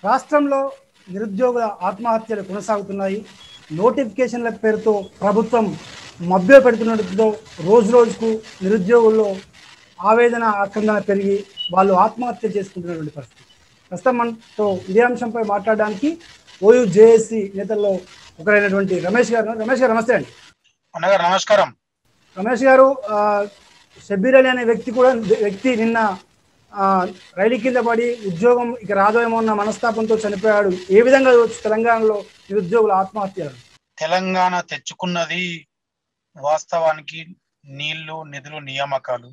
రాష్ట్రంలో నిరుద్యోగుల ఆత్మహత్యలు కొనసాగుతున్నాయి నోటిఫికేషన్ల పేరుతో ప్రభుత్వం మభ్య పెడుతున్నట్టుతో రోజు రోజుకు నిరుద్యోగుల్లో ఆవేదన ఆక్రందన పెరిగి వాళ్ళు ఆత్మహత్య చేసుకుంటున్నటువంటి పరిస్థితి ప్రస్తుతం మనతో ఇదే అంశంపై మాట్లాడడానికి ఓయూ జేఏసీ నేతల్లో ఒకరైనటువంటి రమేష్ గారు ఉన్నారు. రమేష్ గారు నమస్తే అండి అన్నగారు నమస్కారం రమేష్ గారు ఆ, షబ్బీర్ అలీ అనే వ్యక్తి కూడా వ్యక్తి నిన్న ఆ, రైలు కింద పడి ఉద్యోగం ఇక రాదేమో అన్న మనస్తాపంతో చనిపోయాడు ఏ విధంగా చూడొచ్చు తెలంగాణలో నిరుద్యోగుల ఆత్మహత్యలు తెలంగాణ తెచ్చుకున్నది వాస్తవానికి నీళ్లు నిధులు నియామకాలు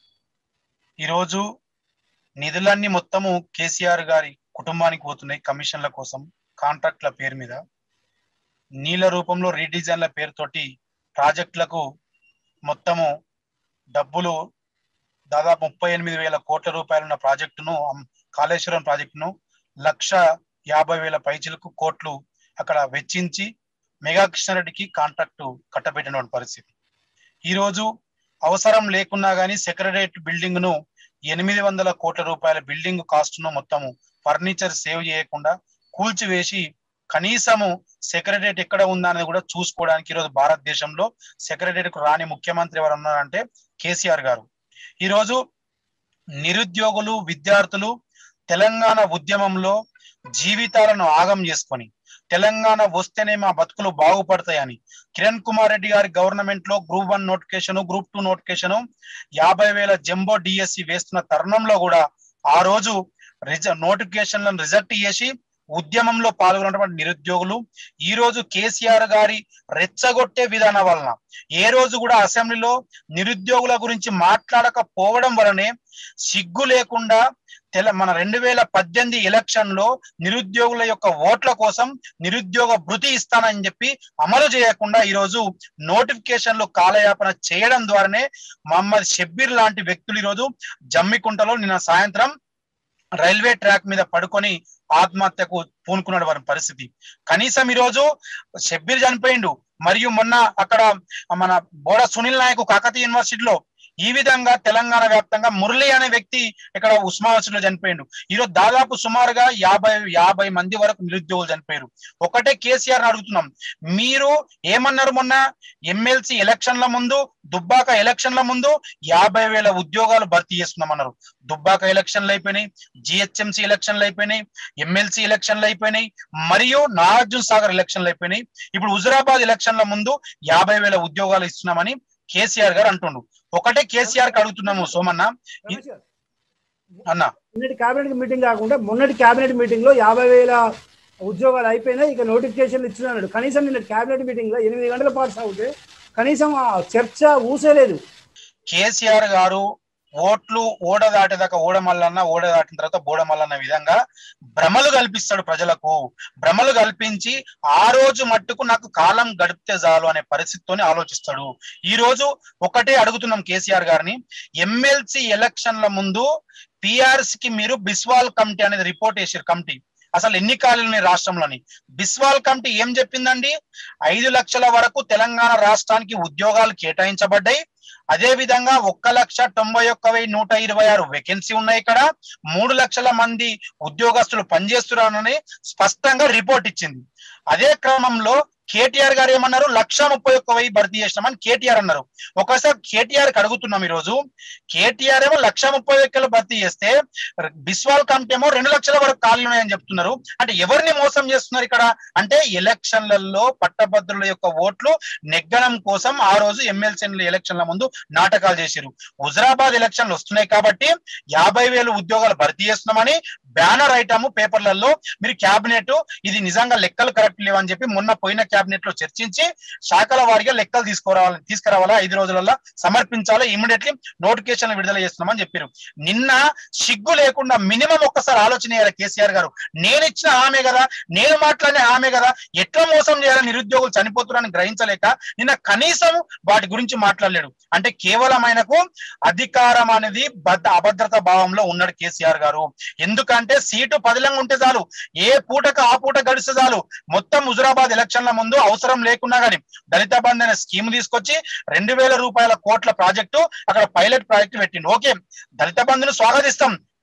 ఈరోజు నిధులన్నీ మొత్తము కేసీఆర్ గారి కుటుంబానికి పోతున్నాయి కమిషన్ల కోసం కాంట్రాక్ట్ల పేరు మీద నీళ్ల రూపంలో రీడిజైన్ల పేరుతోటి ప్రాజెక్టులకు మొత్తము డబ్బులు దాదాపు ముప్పై ఎనిమిది వేల కోట్ల రూపాయలున్న ప్రాజెక్టును అమ్- కాళేశ్వరం ప్రాజెక్టును లక్ష యాభై వేల పైచిలకు కోట్లు అక్కడ వెచ్చించి మెగా కృష్ణారెడ్డికి కాంట్రాక్టు కట్టబెట్టినటువంటి పరిస్థితి ఈ రోజు అవసరం లేకున్నా గానీ సెక్రటరియట్ బిల్డింగ్ ను ఎనిమిది వందల కోట్ల రూపాయల బిల్డింగ్ కాస్ట్ ను మొత్తము ఫర్నిచర్ సేవ్ చేయకుండా కూల్చివేసి కనీసము సెక్రటరియట్ ఎక్కడ ఉందా అనేది కూడా చూసుకోవడానికి ఈరోజు భారతదేశంలో సెక్రటరియట్ కు రాని ముఖ్యమంత్రి ఎవరు ఉన్నారంటే కేసీఆర్ గారు ఈ రోజు నిరుద్యోగులు విద్యార్థులు తెలంగాణ ఉద్యమంలో జీవితాలను ఆగం చేసుకొని తెలంగాణ వస్తేనే మా బతుకులు బాగుపడతాయని కిరణ్ కుమార్ రెడ్డి గారి గవర్నమెంట్ లో group one notification group two notification యాభై వేల జంబో డిఎస్సి వేస్తున్న తరుణంలో కూడా ఆ రోజు రిజ నోటిఫికేషన్లను రిజెక్ట్ చేసి ఉద్యమంలో పాల్గొన్నటువంటి నిరుద్యోగులు ఈ రోజు కేసీఆర్ గారి రెచ్చగొట్టే విధానం వలన ఏ రోజు కూడా అసెంబ్లీలో నిరుద్యోగుల గురించి మాట్లాడకపోవడం వలనే సిగ్గు లేకుండా తెల మన రెండు వేల పద్దెనిమిది ఎలక్షన్ లో నిరుద్యోగుల యొక్క ఓట్ల కోసం నిరుద్యోగ భృతి ఇస్తానని చెప్పి అమలు చేయకుండా ఈ రోజు నోటిఫికేషన్లు కాలయాపన చేయడం ద్వారానే మహమ్మద్ షబ్బీర్ లాంటి వ్యక్తులు ఈ రోజు జమ్మికుంటలో నిన్న సాయంత్రం రైల్వే ట్రాక్ మీద పడుకొని ఆత్మహత్యకు పూనుకున్నాడు వారి పరిస్థితి కనీసం ఈ రోజు షబ్బీర్ చనిపోయిండు మరియు మొన్న అక్కడ మన బోడ సునీల్ నాయక్ కాకతీయ యూనివర్సిటీలో ఈ విధంగా తెలంగాణ వ్యాప్తంగా మురళి అనే వ్యక్తి ఇక్కడ ఉస్మానియాలో చనిపోయిండు ఈరోజు దాదాపు సుమారుగా యాభై యాభై మంది వరకు నిరుద్యోగులు చనిపోయారు ఒకటే కేసీఆర్ ని అడుగుతున్నాం మీరు ఏమన్నారు మొన్న ఎమ్మెల్సీ ఎలక్షన్ల ముందు దుబ్బాక ఎలక్షన్ల ముందు యాభై వేల ఉద్యోగాలు భర్తీ చేస్తున్నామన్నారు దుబ్బాక ఎలక్షన్లు అయిపోయినాయి జిహెచ్ఎంసీ ఎలక్షన్లు అయిపోయినాయి ఎమ్మెల్సీ ఎలక్షన్లు అయిపోయినాయి మరియు నాగార్జున సాగర్ ఎలక్షన్లు అయిపోయినాయి ఇప్పుడు హుజురాబాద్ ఎలక్షన్ల ముందు యాభై వేల ఉద్యోగాలు ఇస్తున్నామని కేసీఆర్ గారు అంటుండు ఒకటే కేసీఆర్ కి అడుగుతున్నాము సోమన్న రమేష్ గారు, అన్న నిన్నటి కేబినెట్ మీటింగ్ కాకుండా మొన్నటి కేబినెట్ మీటింగ్ లో యాభై వేల ఉద్యోగాలు అయిపోయినాయి ఇక నోటిఫికేషన్లు ఇచ్చినాడు కనీసం నిన్న కేబినెట్ మీటింగ్ లో ఎనిమిది గంటల పాటు సాగితే కనీసం ఆ చర్చ ఊసేలేదు కేసీఆర్ గారు ఓట్లు ఓడ దాటేదాకా ఓడ మల్లన్న ఓడ దాటిన తర్వాత బోడ మల్లన్న విధంగా భ్రమలు కల్పిస్తాడు ప్రజలకు భ్రమలు కల్పించి ఆ రోజు మట్టుకు నాకు కాలం గడిపితే చాలు అనే పరిస్థితితోనే ఆలోచిస్తాడు ఈ రోజు ఒకటే అడుగుతున్నాం కేసీఆర్ గారిని ఎమ్మెల్సీ ఎలక్షన్ల ముందు పిఆర్స్ కి మీరు బిస్వాల్ కమిటీ అనేది రిపోర్ట్ చేశారు కమిటీ అసలు ఎన్ని ఖాళీలు ఉన్నాయి రాష్ట్రంలోని బిస్వాల్ కమిటీ ఏం చెప్పిందండి ఐదు లక్షల వరకు తెలంగాణ రాష్ట్రానికి ఉద్యోగాలు కేటాయించబడ్డాయి అదే విధంగా ఒక్క లక్ష తొంభై ఒక్క వెయ్యి నూట ఇరవై ఆరు వేకెన్సీ ఉన్నాయి ఇక్కడ మూడు లక్షల మంది ఉద్యోగస్తులు పనిచేస్తున్నారని స్పష్టంగా రిపోర్ట్ ఇచ్చింది అదే క్రమంలో కేటీఆర్ గారు ఏమన్నారు లక్ష ముప్పై ఒక్క వెయ్యి భర్తీ చేసినామని కేటీఆర్ అన్నారు ఒకసారి కేటీఆర్ కి అడుగుతున్నాం ఈ రోజు కేటీఆర్ ఏమో లక్ష ముప్పై ఒక్కలు భర్తీ చేస్తే బిస్వాల్ కమిటీ ఏమో రెండు లక్షల వరకు ఖాళీ ఉన్నాయని చెప్తున్నారు అంటే ఎవరిని మోసం చేస్తున్నారు ఇక్కడ అంటే ఎలక్షన్లలో పట్టభద్రుల యొక్క ఓట్లు నెగ్గడం కోసం ఆ రోజు ఎమ్మెల్సీ ఎలక్షన్ల ముందు నాటకాలు చేశారు హుజరాబాద్ ఎలక్షన్లు వస్తున్నాయి కాబట్టి యాభై వేలు ఉద్యోగాలు భర్తీ చేస్తున్నామని బ్యానర్ ఐటమ్ పేపర్లలో మీరు క్యాబినెట్ ఇది నిజంగా లెక్కలు కరెక్ట్ లేవని చెప్పి మొన్న పోయిన క్యాబినెట్ లో చర్చించి శాఖల వారిగా లెక్కలు తీసుకురావాలి తీసుకురావాలా ఐదు రోజులలో సమర్పించాలి ఇమీడియట్లీ నోటిఫికేషన్ విడుదల చేస్తున్నామని చెప్పారు నిన్న సిగ్గు లేకుండా మినిమం ఒక్కసారి ఆలోచన చేయాలి కేసీఆర్ గారు నేను ఇచ్చిన హామీ కదా నేను మాట్లాడిన హామీ కదా ఎట్లా మోసం చేయాలని నిరుద్యోగులు చనిపోతున్నారని గ్రహించలేక నిన్న కనీసం వాటి గురించి మాట్లాడలేడు అంటే కేవలం ఆయనకు అధికారం అనేది భద్ర అభద్రత భావంలో ఉన్నాడు కేసీఆర్ గారు ఎందుకంటే సీటు పదిలంగా ఉంటే చాలు ఏ పూటకు ఆ పూట గడిస్తే చాలు మొత్తం హుజురాబాద్ ఎలక్షన్ల ముందు అవసరం లేకున్నా గానీ దళిత బంధు అనే స్కీమ్ తీసుకొచ్చి రెండు వేల రూపాయల కోట్ల ప్రాజెక్టు అక్కడ పైలట్ ప్రాజెక్టు పెట్టిండు ఓకే దళిత బంధును స్వాగతిస్తాం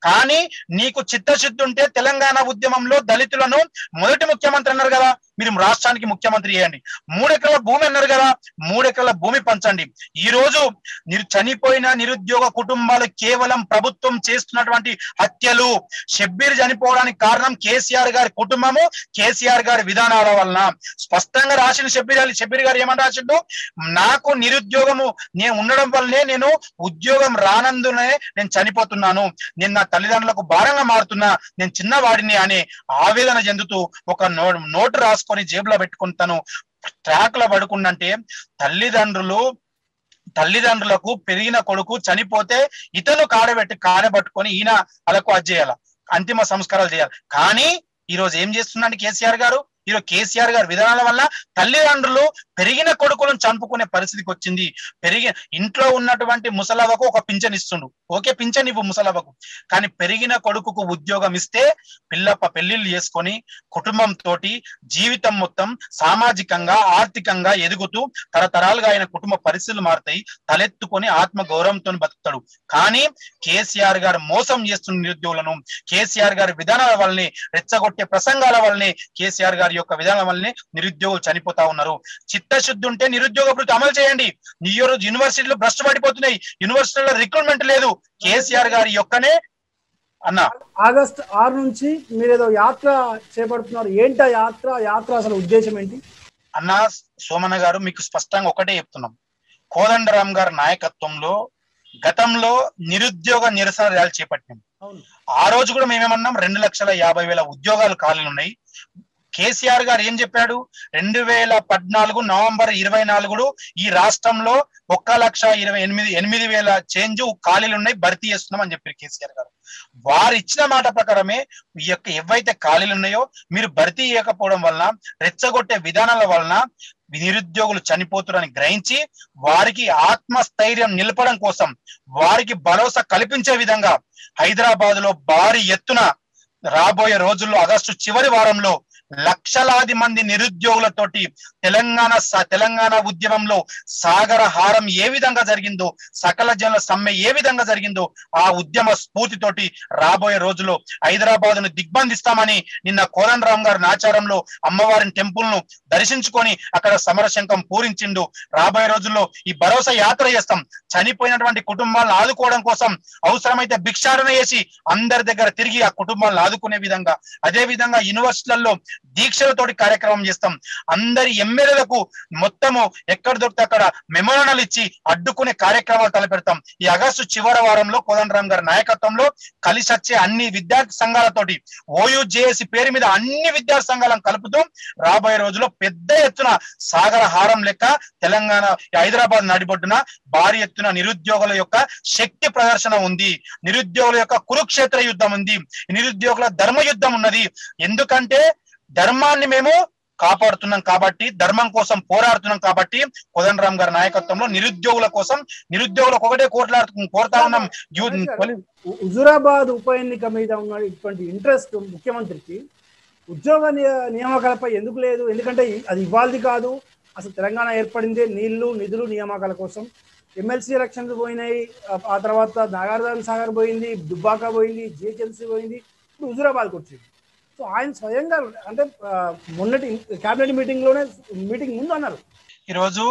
కానీ నీకు చిత్తశుద్ధి ఉంటే తెలంగాణ ఉద్యమంలో దళితులను మొదటి ముఖ్యమంత్రి అన్నారు కదా మీరు రాష్ట్రానికి ముఖ్యమంత్రి చేయండి మూడెకరాల భూమి అన్నారు కదా మూడెకరాల భూమి పంచండి ఈ రోజు నిరు చనిపోయిన నిరుద్యోగ కుటుంబాలు కేవలం ప్రభుత్వం చేస్తున్నటువంటి హత్యలు షబ్బీర్ చనిపోవడానికి కారణం కేసీఆర్ గారి కుటుంబము కేసీఆర్ గారి విధానాల వలన స్పష్టంగా రాసిన షబ్బీర్ అలీ షబ్బీర్ గారు ఏమని రాసిండు నాకు నిరుద్యోగము నేను ఉండడం వల్లనే నేను ఉద్యోగం రానందునే నేను చనిపోతున్నాను నేను నా తల్లిదండ్రులకు భారంగా మారుతున్నా నేను చిన్నవాడిని అనే ఆవేదన చెందుతూ ఒక నో నోటు రాసుకొని జేబులో పెట్టుకుని తను ట్రాక్ లో పడుకుండంటే తల్లిదండ్రులు తల్లిదండ్రులకు పెరిగిన కొడుకు చనిపోతే ఇతను కాడబెట్టి కాడబట్టుకొని ఈయన అలకు అది చేయాల అంతిమ సంస్కారాలు చేయాలి కానీ ఈ రోజు ఏం చేస్తున్నాడు కేసీఆర్ గారు ఈరోజు కేసీఆర్ గారి విధానాల వల్ల తల్లిదండ్రులు పెరిగిన కొడుకులను చంపుకునే పరిస్థితికి వచ్చింది పెరిగి ఇంట్లో ఉన్నటువంటి ముసలవకు ఒక పింఛన్ ఇస్తుండు ఓకే పింఛన్ ఇవ్వు ముసలవకు కానీ పెరిగిన కొడుకుకు ఉద్యోగం ఇస్తే పిల్లప్ప పెళ్లిళ్ళు చేసుకొని కుటుంబంతో జీవితం మొత్తం సామాజికంగా ఆర్థికంగా ఎదుగుతూ తరతరాలుగా ఆయన కుటుంబ పరిస్థితులు మారుతాయి తలెత్తుకొని ఆత్మ గౌరవంతో బతుకుతాడు కానీ కేసీఆర్ గారు మోసం చేస్తున్న నిరుద్యోగులను కేసీఆర్ గారి విధానాల వల్లనే రెచ్చగొట్టే ప్రసంగాల వల్లనే కేసీఆర్ గారి యొక్క విధానం వల్లనే నిరుద్యోగులు చనిపోతా ఉన్నారు చిత్తశుద్ధి ఉంటే నిరుద్యోగ వృత్తి అమలు చేయండి ఈ రోజు యూనివర్సిటీలు భ్రష్టు పడిపోతున్నాయి యూనివర్సిటీలో రిక్రూట్మెంట్ లేదు కేసీఆర్ గారి యొక్కనే అన్న ఆగస్ట్ ఆరు నుంచి మీరు ఏదో యాత్ర చేపడుతున్నారు ఏంటి ఆ యాత్ర యాత్ర అసలు ఉద్దేశం ఏంటి అన్న సోమన్న గారు మీకు స్పష్టంగా ఒకటే చెప్తున్నాం కోదండరామ్ గారి నాయకత్వంలో గతంలో నిరుద్యోగ నిరసన ర్యాలీ చేపట్టినాం అవును ఆ రోజు కూడా మేమేమన్నాం రెండు లక్షల యాభై వేల ఉద్యోగాలు ఖాళీలు ఉన్నాయి కేసీఆర్ గారు ఏం చెప్పాడు రెండు వేల పద్నాలుగు నవంబర్ ఇరవై నాలుగుడు ఈ రాష్ట్రంలో ఒక్క లక్ష ఇరవై ఎనిమిది ఎనిమిది వేల చేంజ్ ఖాళీలు ఉన్నాయి భర్తీ చేస్తున్నాం అని చెప్పారు కేసీఆర్ గారు వారు ఇచ్చిన మాట ప్రకారమే ఈ యొక్క ఏవైతే ఖాళీలు ఉన్నాయో మీరు భర్తీ చేయకపోవడం వలన రెచ్చగొట్టే విధానాల వలన నిరుద్యోగులు చనిపోతున్నారని గ్రహించి వారికి ఆత్మస్థైర్యం నిలపడం కోసం వారికి భరోసా కల్పించే విధంగా హైదరాబాద్ లో భారీ ఎత్తున రాబోయే రోజుల్లో ఆగస్టు చివరి వారంలో లక్షలాది మంది నిరుద్యోగులతోటి తెలంగాణ స- తెలంగాణ ఉద్యమంలో సాగర హారం ఏ విధంగా జరిగిందో సకల జనుల సమ్మె ఏ విధంగా జరిగిందో ఆ ఉద్యమ స్ఫూర్తితోటి రాబోయే రోజుల్లో హైదరాబాద్ ను దిగ్బంధిస్తామని నిన్న కోదండరామ్ గారి ఆచారంలో అమ్మవారిని టెంపుల్ ను దర్శించుకొని అక్కడ సమరశంకం పూరించిండు రాబోయే రోజుల్లో ఈ భరోసా యాత్ర చేస్తాం చనిపోయినటువంటి కుటుంబాలను ఆదుకోవడం కోసం అవసరమైతే భిక్షాటన చేసి అందరి దగ్గర తిరిగి ఆ కుటుంబాలను ఆదుకునే విధంగా అదే విధంగా యూనివర్సిటీలలో దీక్షలతోటి కార్యక్రమం చేస్తాం అందరి ఎమ్మెల్యేలకు మొత్తము ఎక్కడ దొరికితే అక్కడ మెమోరణాలు ఇచ్చి అడ్డుకునే కార్యక్రమాలు తలపెడతాం ఈ ఆగస్టు చివరి వారంలో కోదండరామ్ గారి నాయకత్వంలో కలిసి వచ్చే అన్ని విద్యార్థి సంఘాలతోటి ఓయూజేఏసి పేరు మీద అన్ని విద్యార్థి సంఘాలను కలుపుతూ రాబోయే రోజుల్లో పెద్ద ఎత్తున సాగర హారం లెక్క తెలంగాణ హైదరాబాద్ నడిబొడ్డున భారీ ఎత్తున నిరుద్యోగుల యొక్క శక్తి ప్రదర్శన ఉంది నిరుద్యోగుల యొక్క కురుక్షేత్ర యుద్ధం ఉంది నిరుద్యోగుల ధర్మ యుద్ధం ఉన్నది ఎందుకంటే ధర్మాన్ని మేము కాపాడుతున్నాం కాబట్టి ధర్మం కోసం పోరాడుతున్నాం కాబట్టి కోదండరామ్ గారి నాయకత్వంలో నిరుద్యోగుల కోసం నిరుద్యోగులకు ఒకటే కోట్లాడు కోరుతా ఉన్నాం యూ- హు- హుజురాబాద్ ఉప ఎన్నిక మీద ఉన్న ఇటువంటి ఇంట్రెస్ట్ ముఖ్యమంత్రికి ఉద్యోగ నియ- నియామకాలపై ఎందుకు లేదు ఎందుకంటే ఇ- అది ఇవ్వాల్ది కాదు అసలు తెలంగాణ ఏర్పడిందే నీళ్లు నిధులు నియామకాల కోసం ఎమ్మెల్సీ ఎలక్షన్లు పోయినాయి ఆ- ఆ తర్వాత నాగార్జున సాగర్ పోయింది దుబ్బాక పోయింది జిహెచ్ఎంసీ పోయింది ఇప్పుడు హుజురాబాద్కి వచ్చింది సో ఆయన స్వయంగా అంటే ఆ, మొన్నటి క్యాబినెట్ మీటింగ్ లోనే మీటింగ్ ముందు అన్నారు ఈరోజు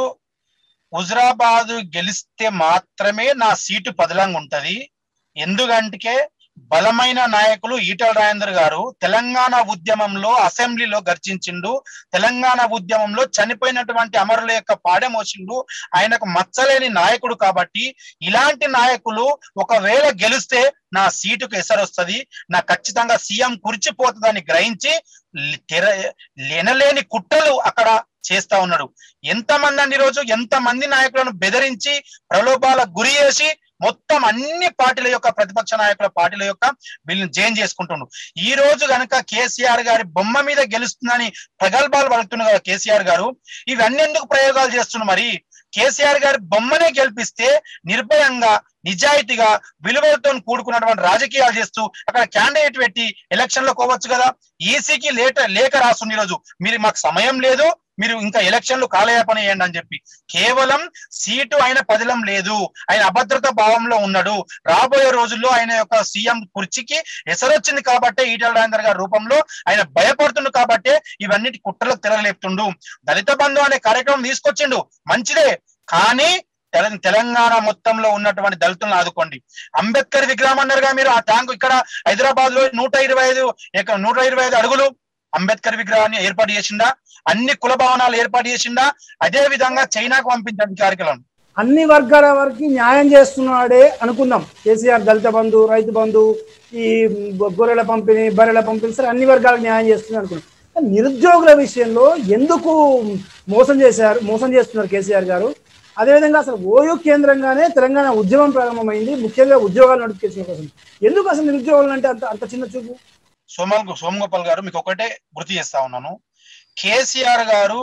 హుజరాబాద్ గెలిస్తే మాత్రమే నా సీటు పదలంగా ఉంటది ఎందుకంటే బలమైన నాయకులు ఈటల రాజేందర్ గారు తెలంగాణ ఉద్యమంలో అసెంబ్లీలో గర్జించిండు తెలంగాణ ఉద్యమంలో చనిపోయినటువంటి అమరుల యొక్క పాడెమోసిండు ఆయనకు మచ్చలేని నాయకుడు కాబట్టి ఇలాంటి నాయకులు ఒకవేళ గెలిస్తే నా సీటుకు ఎసరు వస్తుంది నా ఖచ్చితంగా సీఎం కుర్చిపోతుందని గ్రహించి తెర లేనలేని కుట్రలు అక్కడ చేస్తా ఉన్నాడు ఎంతమంది అండి రోజు ఎంతమంది నాయకులను బెదిరించి ప్రలోభాలకు గురి చేసి మొత్తం అన్ని పార్టీల యొక్క ప్రతిపక్ష నాయకుల పార్టీల యొక్క వీళ్ళని జైన్ చేసుకుంటుండు ఈ రోజు గనక కేసీఆర్ గారి బొమ్మ మీద గెలుస్తుందని ప్రగల్భాలు పలుకుతున్న కదా కేసీఆర్ గారు ఇవన్నీ ఎందుకు ప్రయోగాలు చేస్తున్నారు మరి కేసీఆర్ గారి బొమ్మనే గెలిపిస్తే నిర్భయంగా నిజాయితీగా విలువలతో కూడుకున్నటువంటి రాజకీయాలు చేస్తూ అక్కడ క్యాండిడేట్ పెట్టి ఎలక్షన్ లో కోవచ్చు కదా ఈసీకి లేట లేఖ రాస్తుంది ఈరోజు మీరు మాకు సమయం లేదు మీరు ఇంకా ఎలక్షన్లు కాలయాపన చేయండి అని చెప్పి కేవలం సీటు ఆయన పదిలం లేదు ఆయన అభద్రత భావంలో ఉన్నాడు రాబోయే రోజుల్లో ఆయన యొక్క సీఎం కుర్చీకి ఎసరొచ్చింది కాబట్టే ఈటల రాజేందర్ గారి రూపంలో ఆయన భయపడుతుండు కాబట్టే ఇవన్నిటి కుట్రలకు తెరలేపుతుండు దళిత బంధు అనే కార్యక్రమం తీసుకొచ్చిండు మంచిదే కానీ తెల- తెలంగాణ మొత్తంలో ఉన్నటువంటి దళితులను ఆదుకోండి అంబేద్కర్ విగ్రహం అన్నారుగా మీరు ఆ ట్యాంక్ ఇక్కడ హైదరాబాద్ లో నూట ఇరవై ఐదు ఎక- నూట ఇరవై ఐదు అడుగులు అంబేద్కర్ విగ్రహాన్ని ఏర్పాటు చేసిండా అన్ని కుల భవనాలు ఏర్పాటు చేసిండా అదే విధంగా చైనాకు పంపించండి కార్యక్రమం అన్ని వర్గాల వారికి న్యాయం చేస్తున్నాడే అనుకుందాం కేసీఆర్ దళిత బంధు రైతు బంధు ఈ గొర్రెల పంపిణీ బర్రెల పంపిణీ సరే అన్ని వర్గాలకు న్యాయం చేస్తుంది అనుకున్నాం కానీ నిరుద్యోగుల విషయంలో ఎందుకు మోసం చేశారు మోసం చేస్తున్నారు కేసీఆర్ గారు అదేవిధంగా అసలు ఓయూ కేంద్రంగానే తెలంగాణ ఉద్యమం ప్రారంభమైంది ముఖ్యంగా ఉద్యోగాల నోటిఫికేషన్ కోసం ఎందుకు అసలు నిరుద్యోగులు అంటే అంత అంత చిన్న చూపు సోమల్ సోమగోపాల్ గారు మీకు ఒకటే గుర్తు చేస్తా ఉన్నాను కేసీఆర్ గారు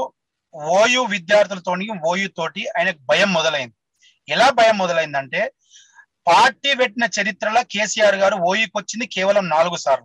ఓయూ విద్యార్థులతోని ఓయూ తోటి ఆయనకు భయం మొదలైంది ఎలా భయం మొదలైందంటే పార్టీ పెట్టిన చరిత్రలో కేసీఆర్ గారు ఓయూకి వచ్చింది కేవలం నాలుగు సార్లు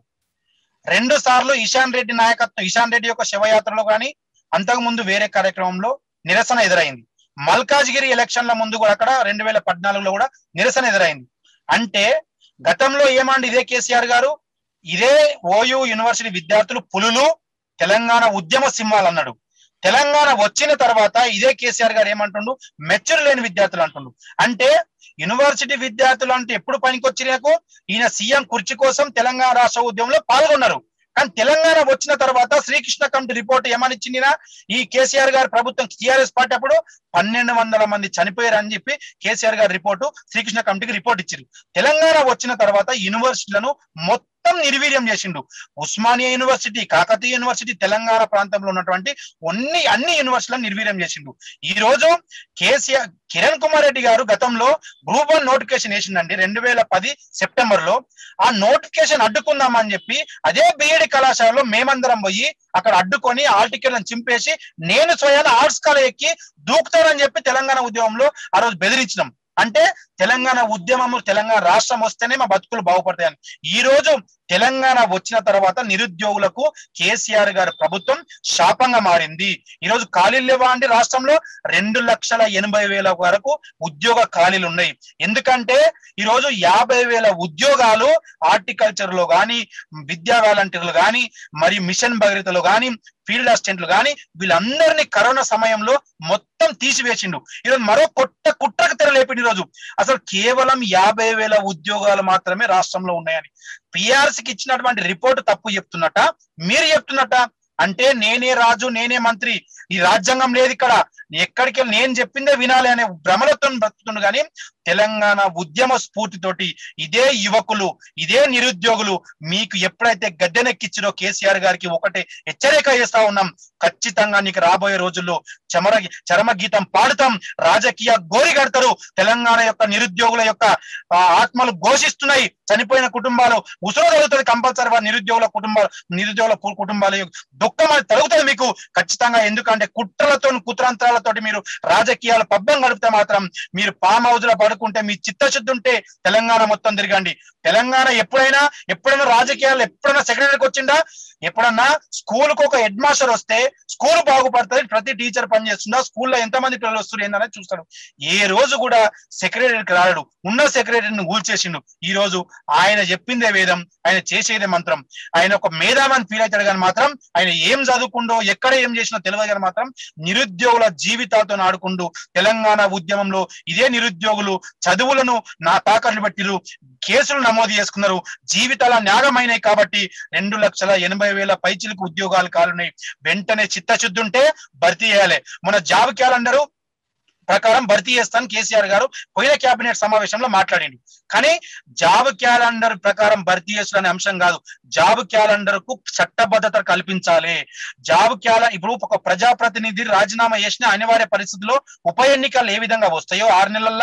రెండు సార్లు ఇషాన్ రెడ్డి నాయకత్వం ఇషాన్ రెడ్డి యొక్క శివయాత్రలో కానీ అంతకు ముందు వేరే కార్యక్రమంలో నిరసన ఎదురైంది మల్కాజ్గిరి ఎలక్షన్ల ముందు కూడా అక్కడ రెండు వేల పద్నాలుగులో కూడా నిరసన ఎదురైంది అంటే గతంలో ఏమండి ఇదే కేసీఆర్ గారు ఇదే ఓయూ యూనివర్సిటీ విద్యార్థులు పులులు తెలంగాణ ఉద్యమ సింహాలు అన్నాడు తెలంగాణ వచ్చిన తర్వాత ఇదే కేసీఆర్ గారు ఏమంటుండు మెచ్యూర్ లేని విద్యార్థులు అంటుండు అంటే యూనివర్సిటీ విద్యార్థులు అంటే ఎప్పుడు పనికొచ్చినాకు ఈయన సీఎం కుర్చీ కోసం తెలంగాణ రాష్ట్ర ఉద్యమంలో పాల్గొన్నారు కానీ తెలంగాణ వచ్చిన తర్వాత శ్రీకృష్ణ కమిటీ రిపోర్ట్ ఏమనిచ్చిందినా ఈ కేసీఆర్ గారి ప్రభుత్వం టీఆర్ఎస్ పార్టీ అప్పుడు పన్నెండు వందల మంది చనిపోయారు అని చెప్పి కేసీఆర్ గారి రిపోర్టు శ్రీకృష్ణ కమిటీకి రిపోర్ట్ ఇచ్చారు తెలంగాణ వచ్చిన తర్వాత యూనివర్సిటీలను మొత్తం నిర్వీర్యం చేసిండు ఉస్మానియా యూనివర్సిటీ కాకతీయ యూనివర్సిటీ తెలంగాణ ప్రాంతంలో ఉన్నటువంటి అన్ని అన్ని యూనివర్సిటీలను నిర్వీర్యం చేసిండు ఈ రోజు కేసీఆర్ కిరణ్ కుమార్ రెడ్డి గారు గతంలో గ్రూప్ వన్ నోటిఫికేషన్ వేసిందండి రెండు వేల పది సెప్టెంబర్ లో ఆ నోటిఫికేషన్ అడ్డుకుందామని చెప్పి అదే బిఏడి కళాశాలలో మేమందరం పోయి అక్కడ అడ్డుకొని ఆల్ టికెట్లను చింపేసి నేను స్వయాన ఆర్ట్స్ కాలేజ్ ఎక్కి దూకుతానని చెప్పి తెలంగాణ ఉద్యమంలో ఆ రోజు బెదిరించినాం అంటే తెలంగాణ ఉద్యమము తెలంగాణ రాష్ట్రం వస్తేనే మా బతుకులు బాగుపడతాయని ఈ రోజు తెలంగాణ వచ్చిన తర్వాత నిరుద్యోగులకు కేసీఆర్ గారి ప్రభుత్వం శాపంగా మారింది ఈ రోజు ఖాళీలు లేవా అండి రాష్ట్రంలో రెండు లక్షల ఎనభై వేల వరకు ఉద్యోగ ఖాళీలు ఉన్నాయి ఎందుకంటే ఈ రోజు యాభై వేల ఉద్యోగాలు హార్టికల్చర్ లో గాని విద్యా వాలంటీర్లు గాని మరియు మిషన్ భగీరథలో గాని ఫీల్డ్ అసిస్టెంట్లు గాని వీళ్ళందరినీ కరోనా సమయంలో మొత్తం తీసివేసిండు ఈరోజు మరో కొత్త కుట్రకు తెరలేపిండు ఈరోజు అసలు కేవలం యాభై వేల ఉద్యోగాలు మాత్రమే రాష్ట్రంలో ఉన్నాయని పిఆర్సీకి ఇచ్చినటువంటి రిపోర్ట్ తప్పు చెప్తున్నట మీరు చెప్తున్నట అంటే నేనే రాజు నేనే మంత్రి ఈ రాజ్యాంగం లేదు ఇక్కడ ఎక్కడికి వెళ్ళి నేను చెప్పిందే వినాలి అనే భ్రమలతో బ్రతుకుతుండు కానీ తెలంగాణ ఉద్యమ స్ఫూర్తితోటి ఇదే యువకులు ఇదే నిరుద్యోగులు మీకు ఎప్పుడైతే గద్దెనెక్కిచ్చిరో కేసీఆర్ గారికి ఒకటే హెచ్చరిక చేస్తా ఉన్నాం ఖచ్చితంగా నీకు రాబోయే రోజుల్లో చమర చరమ గీతం పాడుతాం రాజకీయ గోరి కడతారు తెలంగాణ యొక్క నిరుద్యోగుల యొక్క ఆ, ఆత్మలు ఘోషిస్తున్నాయి చనిపోయిన కుటుంబాలు ఉసురు తగ్గుతుంది కంపల్సరీ వారి నిరుద్యోగుల కుటుంబాలు నిరుద్యోగుల కు- కుటుంబాల యొక్క దుఃఖం అది తరుగుతుంది మీకు ఖచ్చితంగా ఎందుకంటే కుట్రలతో కుట్రాంతరాలతోటి మీరు రాజకీయాలు పబ్బం గడిపితే మాత్రం మీరు ఫామ్ హౌస్ లో పడుకుంటే మీ చిత్తశుద్ధి ఉంటే తెలంగాణ మొత్తం తిరగండి తెలంగాణ ఎప్పుడైనా ఎప్పుడైనా రాజకీయాలు ఎప్పుడైనా సెక్రటరీకి వచ్చిందా ఎప్పుడన్నా స్కూల్ కు ఒక హెడ్ మాస్టర్ వస్తే స్కూల్ బాగుపడుతుంది ప్రతి టీచర్ పని చేస్తుందా స్కూల్లో ఎంతమంది పిల్లలు వస్తున్నారు ఏందనేది చూస్తాడు ఏ రోజు కూడా సెక్రటరీకి రాడు ఉన్న సెక్రటరీని కూల్చేసిండు ఈ రోజు ఆయన చెప్పిందే వేదం ఆయన చేసేదే మంత్రం ఆయన ఒక మేధావని ఫీల్ అవుతాడు కానీ మాత్రం ఆయన ఏం చదువుకుండో ఎక్కడ ఏం చేసినో తెలియదు కానీ మాత్రం నిరుద్యోగుల జీవితాలతో ఆడుకుంటూ తెలంగాణ ఉద్యమంలో ఇదే నిరుద్యోగులు చదువులను నా తాకట్లు పెట్టిరు కేసులు నమోదు చేసుకున్నారు జీవితాల న్యాగమైనాయి కాబట్టి రెండు లక్షల ఎనభై వేల పైచిలకు ఉద్యోగాలు కాలున్నాయి వెంటనే చిత్తశుద్ధి ఉంటే భర్తీ చేయాలి మన జాబ్ క్యాలెండరు ప్రకారం భర్తీ చేస్తాను కేసీఆర్ గారు పోయిన కేబినెట్ సమావేశంలో మాట్లాడింది కానీ జాబ్ క్యాలెండర్ ప్రకారం భర్తీ చేసిన అంశం కాదు జాబ్ క్యాలెండర్ కు చట్టబద్ధత కల్పించాలి జాబ్ క్యాలెండర్ ఇప్పుడు ఒక ప్రజాప్రతినిధి రాజీనామా చేసిన అనివార్య పరిస్థితుల్లో ఉప ఎన్నికలు ఏ విధంగా వస్తాయో ఆరు నెలల్లో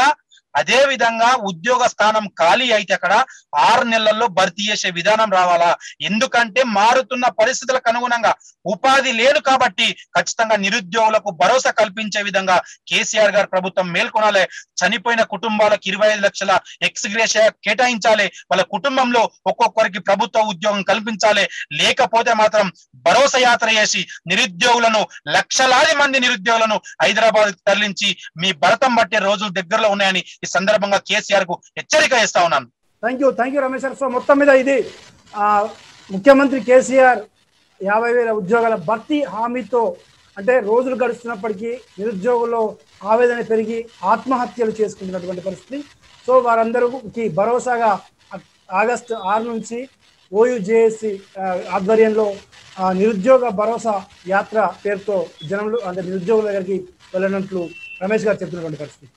అదే విధంగా ఉద్యోగ స్థానం ఖాళీ అయితే అక్కడ ఆరు నెలల్లో భర్తీ చేసే విధానం రావాలా ఎందుకంటే మారుతున్న పరిస్థితులకు అనుగుణంగా ఉపాధి లేదు కాబట్టి ఖచ్చితంగా నిరుద్యోగులకు భరోసా కల్పించే విధంగా కేసీఆర్ గారు ప్రభుత్వం మేల్కొనాలి చనిపోయిన కుటుంబాలకు ఇరవై ఐదు లక్షల ఎక్స్గ్రేషియా కేటాయించాలి వాళ్ళ కుటుంబంలో ఒక్కొక్కరికి ప్రభుత్వ ఉద్యోగం కల్పించాలి లేకపోతే మాత్రం భరోసా యాత్ర చేసి నిరుద్యోగులను లక్షలాది మంది నిరుద్యోగులను హైదరాబాద్ తరలించి మీ భరతం పట్టే రోజులు దగ్గరలో ఉన్నాయని ఈ సందర్భంగా కేసీఆర్ కు హెచ్చరిక చేస్తా ఉన్నాను thank you thank you Ramesh గారు సో మొత్తం మీద ఇది ఆ, ముఖ్యమంత్రి కేసీఆర్ యాభై వేల ఉద్యోగాల భర్తీ హామీతో అంటే రోజులు గడుస్తున్నప్పటికీ నిరుద్యోగుల్లో ఆవేదన పెరిగి ఆత్మహత్యలు చేసుకుంటున్నటువంటి పరిస్థితి సో వారందరికి భరోసాగా అక్- ఆగస్టు ఆరు నుంచి ఓయుజేఏసి ఆధ్వర్యంలో ఆ, నిరుద్యోగ భరోసా యాత్ర పేరుతో జనంలో అంటే నిరుద్యోగుల దగ్గరికి వెళ్ళినట్లు రమేష్ గారు చెప్తున్నటువంటి పరిస్థితి